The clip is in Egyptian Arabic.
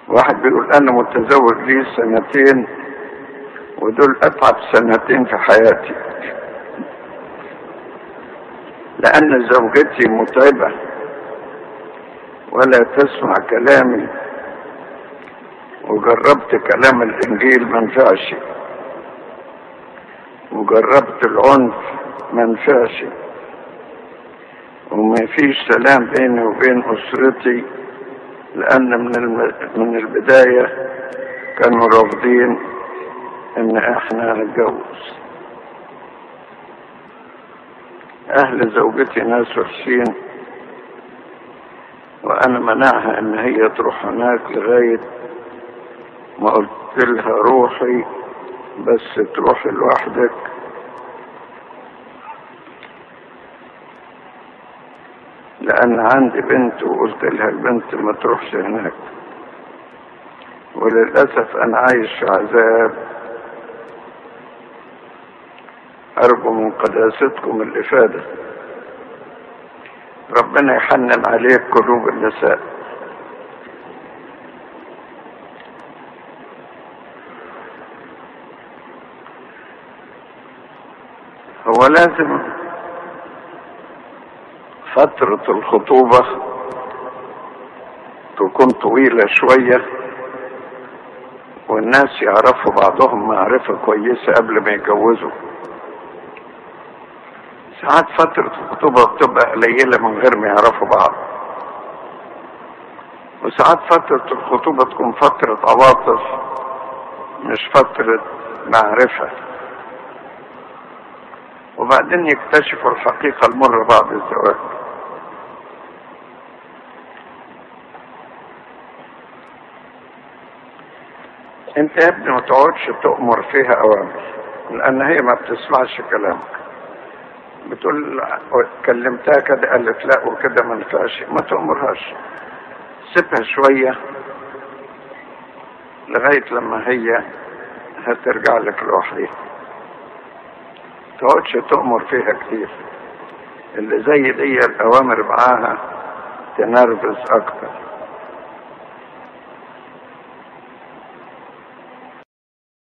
واحد بيقول انا متزوج لي سنتين ودول اتعب سنتين في حياتي لان زوجتي متعبة ولا تسمع كلامي وجربت كلام الانجيل ما نفعش وجربت العنف ما نفعش وما فيش سلام بيني وبين اسرتي لان من الم... من البدايه كانوا رافضين ان احنا نتجوز اهل زوجتي ناس وحشين وانا منعها ان هي تروح هناك لغايه ما قلت لها روحي بس تروحي لوحدك لان عندي بنت وقلت لها البنت ما تروحش هناك وللاسف انا عايش في عذاب ارجو من قداستكم الافاده ربنا يحنن عليك قلوب النساء هو لازم فترة الخطوبة تكون طويلة شوية والناس يعرفوا بعضهم معرفة كويسة قبل ما يتجوزوا ساعات فترة الخطوبة بتبقى قليلة من غير ما يعرفوا بعض وساعات فترة الخطوبة تكون فترة عواطف مش فترة معرفة وبعدين يكتشفوا الحقيقة المرة بعد الزواج انت يا ابني ما تقعدش تؤمر فيها اوامر لان هي ما بتسمعش كلامك بتقول كلمتها كده قالت لا وكده ما ينفعش ما تأمرهاش سيبها شوية لغاية لما هي هترجع لك لوحدها تقعدش تؤمر فيها كتير اللي زي دي الأوامر معاها تنرفز أكتر